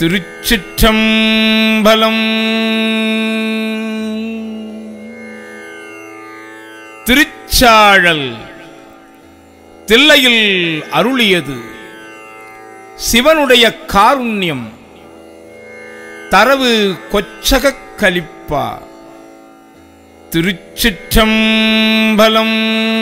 திருச்சிற்றம்பலம் திருச்சாழல் தில்லையில் அருளியது சிவனுடைய காருண்யம் தரவு கொச்சகக் கலிப்பா திருச்சிற்றம்பலம்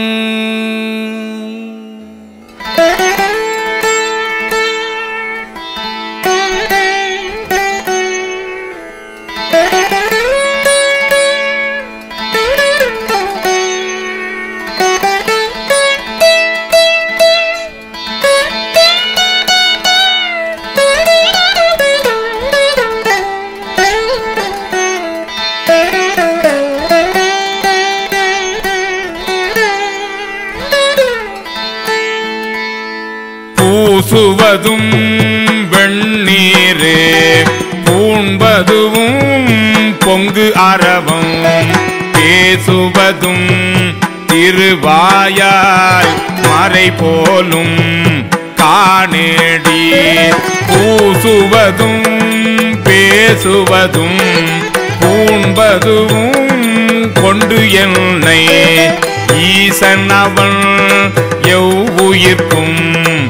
பூசுவதும் வெண்ணீரே பூண்பதுவும் பொங்கு அரவம் பேசுவதும் திருவாயால் மறை போலும் காணேடி பூசுவதும் பேசுவதும் பூண்பதும் கொண்டு என்னை ஈசன் அவன் எவ்வுயிர்க்கும்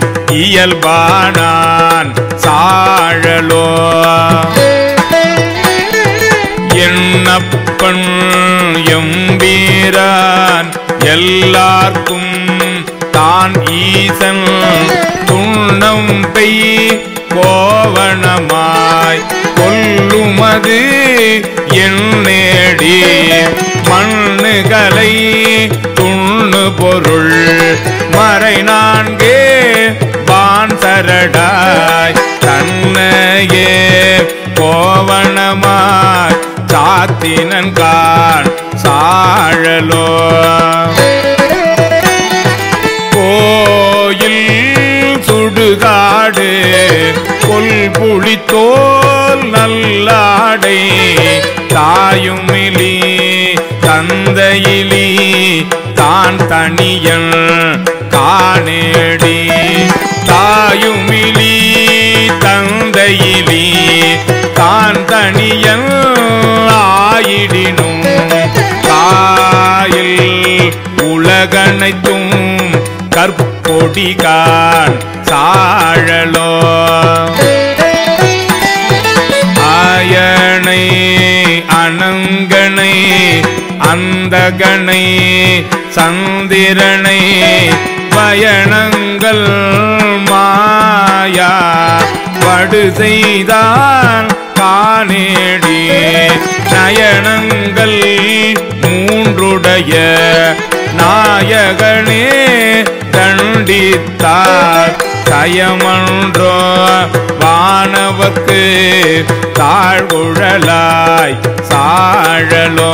இயல்பானான் சாழலோ என்னப்பன் எம்பீரான் எல்லார்க்கும் தான் ஈசன் துண்ணம் பெய் கோவணமாய் கொல்லுமது என் நேடி மண்ணுகளை துண்ணு பொருள் மறை நான்கே வான் சரடாய் தன்னையே கோவணமாய் சாத்தினன் கான் சாழலோ கோயில் சுடுகாடு கொல் புளித்தோல் நல்லாடை தாயுமிலி தந்தையிலி தான் தனியன் காணேடி தாயுமிலி தந்தையிலி தான் தனியன் ஆயிடினும் காயில் உலகனைத்தும் கற்பொடிகான் சாழலோ ஆயனை அனங்கனை அந்தகனை சந்திரனை பயணங்கள் மாயா படு செய்தான் காணேடி நயனங்கள் மூன்றுடைய நாயகனே தண்டித்தார் சயமன்றோ வானவர்க்கு தாழ்குழலாய் சாழலோ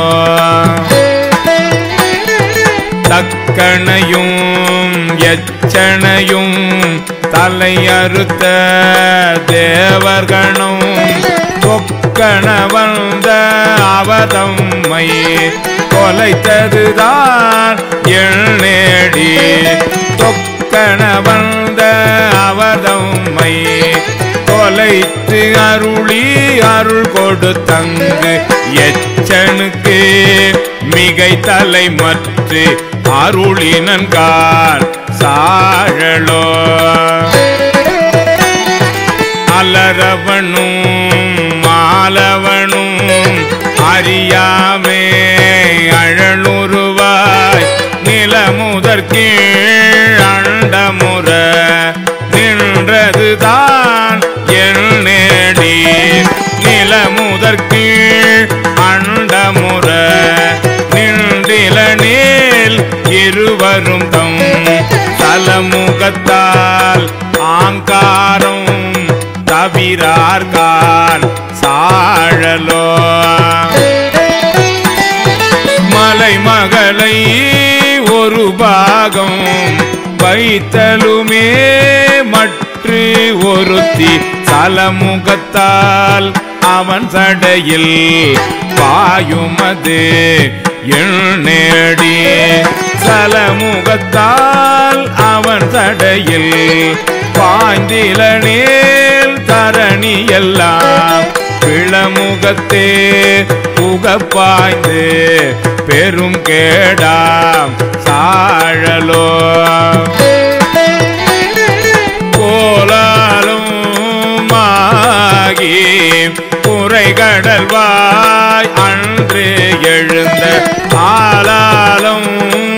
தக்கனையும் எச்சனையும் தலையறுத்த தேவர்களும் கொக்கண வந்த அவதம்மை கொலைத்ததுதான் எண்ணேடி தொக்கண வந்த அவதம்மை கொலைத்து அருளி அருள் கொடுத்தங்கு எச்சனுக்கு மிகை தலை மற்று அருளினன்கார் சாழலோ அலரவனும் மாலவனும் அறியாமே அழலுருவாய் நிலமுதற் கீழ் அண்டமுற நின்றதுதான் என் நேடி நிலமுதற் கீழ் அண்டமுற நின்றில நேல் இருவரும் தம் தலமுகத்தால் ஆங்காரம் தவிரார்கான் சாழலோ மலைமகளை ஒரு பாகம் வைத்தலுமே மற்று ஒருத்தி சலமுகத்தால் அவன் சடையில் பாயுமது எண்ணேடி சலமுகத்தால் அவன் சடையில் பாய்ந்தில நேல் தலை தரணி எல்லாம் பிளமுகத்தே புகப்பாய்ந்து பெரும் கேடாம் சாழலோ கோலாலும் மாகி குறைகடல்வாய் அன்று எழுந்த ஆளாலும்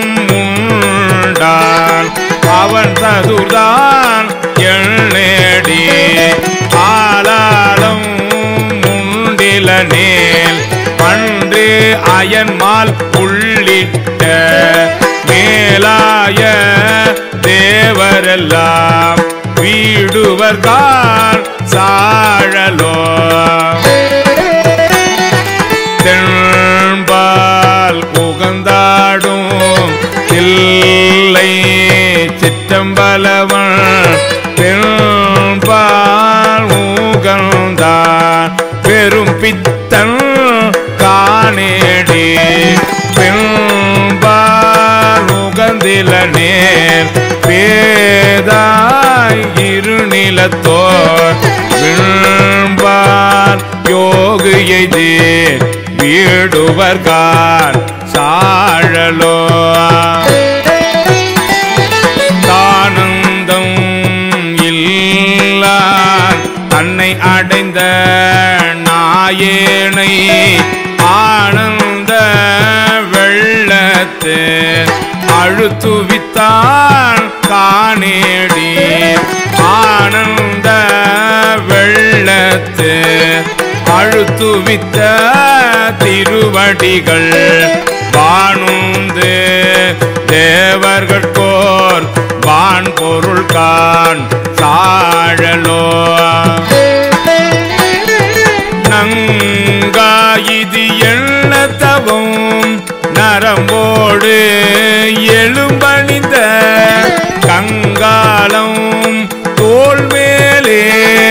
உண்டான் அவன் சதுர்தான் எண்ணேடி ஆளாலும் உண்டில நேல் அன்று அயன்மால் உள்ளிட்ட மேலாய தேவரெல்லாம் வீடுவர்கான் சாழலோ தென்பால் புகந்தாடும் இல்லை சிற்றம்பலவன் தென்பால் ஊகந்தான் பெரும் பித்தன் காணேடி பெண்பால் உகந்தில நேர் பேதாய் இருநிலத்தோர் விண்பால் யோகியை வீடுவர்கான் சாழலோ தானந்தம் இல்லான் தன்னை அடைந்த நாயேனை ஆனந்த வெள்ளத்து அழுத்துவித்தான் காணேடி ஆனந்த வெள்ளத்து அழுத்துவித்த திருவடிகள் வானுந்து தேவர்கட்கோர் வான் பொருள் கான் சாழலோ நங்காயிது எண்ணத்தவும் நரம்போடு எழும்பணிந்த கங்காலம் தோல் மேலே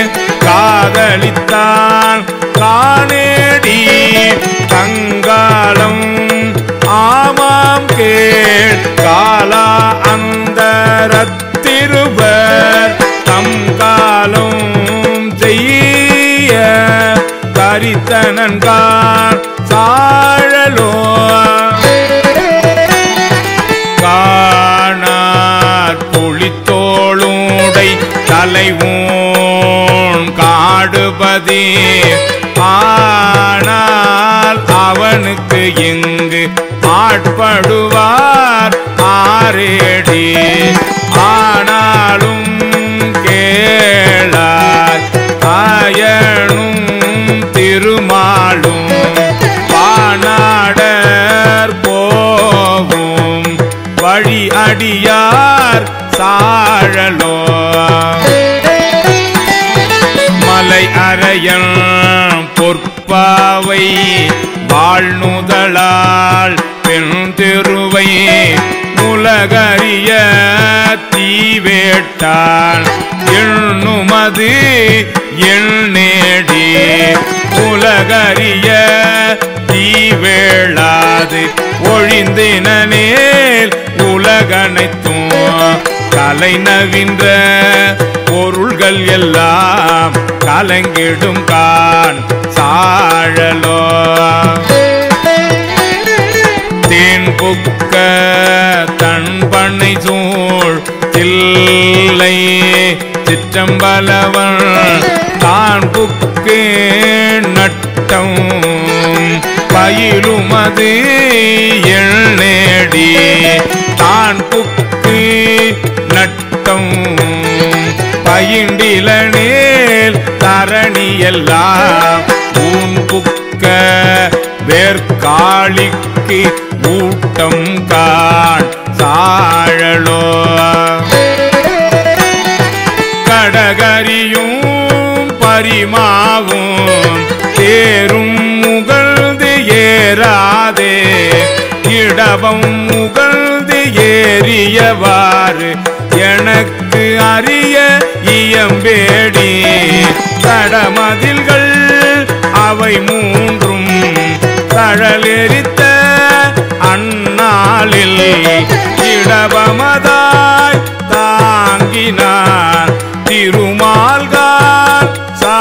காதலித்தான் காணேடி கங்காலம் ஆமாம் கேள் காலா அந்தரத்திருவர் தம் காலம் செய்ய கரித்தனன்கான் சாழலோ காணார் புலித்தோளுடை தலைவோன் காடுபதி ஆனால் அவனுக்கு இங்கு ஆட்படுவார் ஆரேடி ஆனாலும் கேளார் ஆயனும் திருமாலும் பானாடர் போகும் வழி அடியார் சாழலோ மலை அறையன் பொற்பாவை வாழ்நுதலால் பெண் திருவை உலகறிய தீவேட்டான் எண்ணுமது எண்ணேடி உலகறிய தீவேளாது ஒழிந்தினேல் உலகனைத்தும் கலை நவின்ற பொருள்கள் எல்லாம் கலங்கிடும் கான் சாழலோ தேன் புக்க தன் பண்ணை சூழ் தில்லை சிற்றம்பலவன் தான் புக்கு நட்டம் பயிலுமது எண்ணேடி தான் புக்கு நட்டம் பயிண்டிலனேல் தரணி எல்லாம் ஊன் புக்க வேர்காளிக்கு ஊட்டம் காண் சாழலோ கடகரியும் பரிமாவும் தேரும் முகழ்ந்து ஏறாதே இடவம் முகழ்ந்து ஏறியவாறு எனக்கு அறிய இயம்பேடி தடமதில்கள் அவை மூன்றும் தழலெரித்த அந்நாளில் இடவமதாய் தாங்கினார் திருமால்கால் சா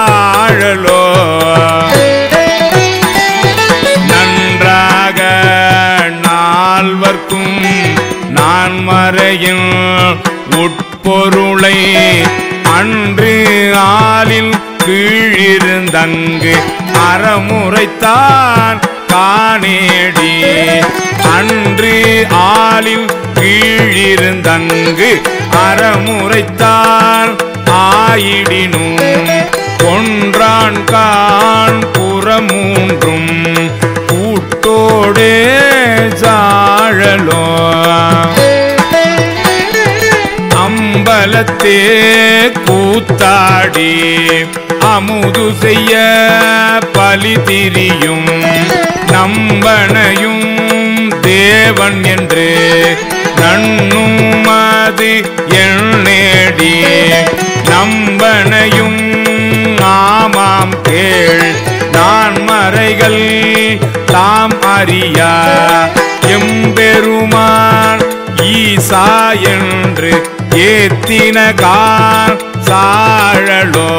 பொருளை அன்று ஆலில் கீழிருந்தங்கு அறமுறைத்தான் காணேடி அன்று ஆலில் கீழிருந்தங்கு அறமுறைத்தான் ஆயிடினும் கொன்றான் கான் புறமூன்றும் கூட்டோடே சாழலோ அம்பலத்தே கூத்தாடி அமுது செய்ய பலி திரியும் நம்பனையும் தேவன் என்று நண்ணும் அது எண்ணேடி நம்பனையும் ஆமாம் கேள் நான் மறைகள் தாம் அறியா எம்பெருமான் ஈசா என்று ஏத்தினகான் சாழலோ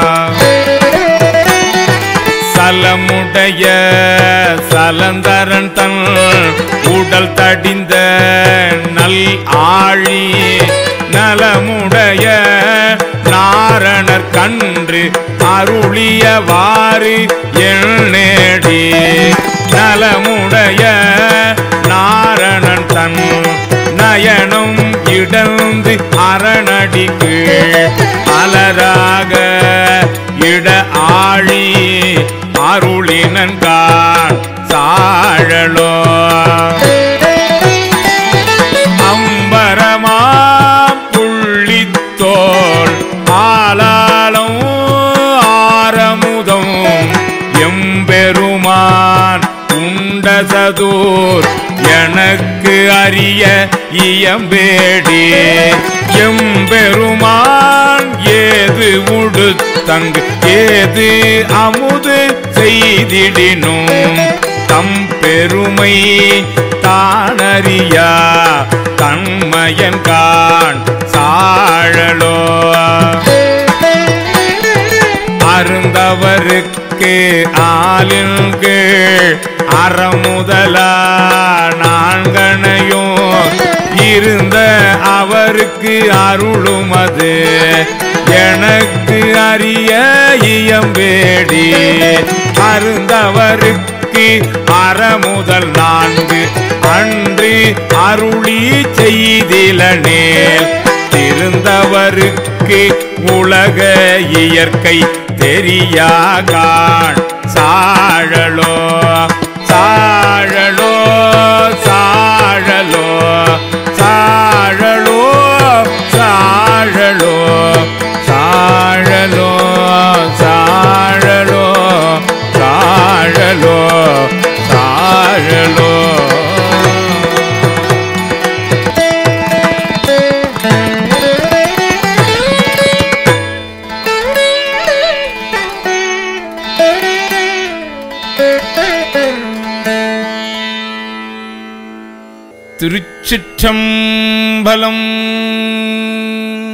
சலமுடைய சலந்தரன் தன் உடல் தடிந்த நல் ஆழி நலமுடைய நாரணர் கன்று அருளியவாறு எண்ணேடி நலமுடைய நாரணன் தன் நயனம் இடந்து அரணடிக்கு அலராக இட ஆழி அருளினன்கான் சாழலோ அம்பரமாம் புள்ளித்தோள் ஆலாலம் ஆரமுதம் எம்பெருமான் உண்ட சதூர் எனக்கு அறிய இயம்பேடி எம்பெருமான் ஏது உடுத்தங்கு ஏது அமுது செய்திடினும் தம் பெருமை தானறியா தன்மயன் கான் சாழலோ அருந்தவருக்கு ஆலின் கீழ் அறமுதலா நான்கனையும் இருந்த அவருக்கு அருளும் அது எனக்கு அறிய இயம்பேடி அருந்தவருக்கு அறமுதல் நான்கு அன்று அருளி செய்திலனேல் திருந்தவருக்கு உலக இயற்கை தெரியாகான் சாழலோ சாழலோ சாழலோ சாழலோ சாழலோ சாழலோ சாழலோ சாழலோ சாழலோ திருச்சிற்றம்பலம்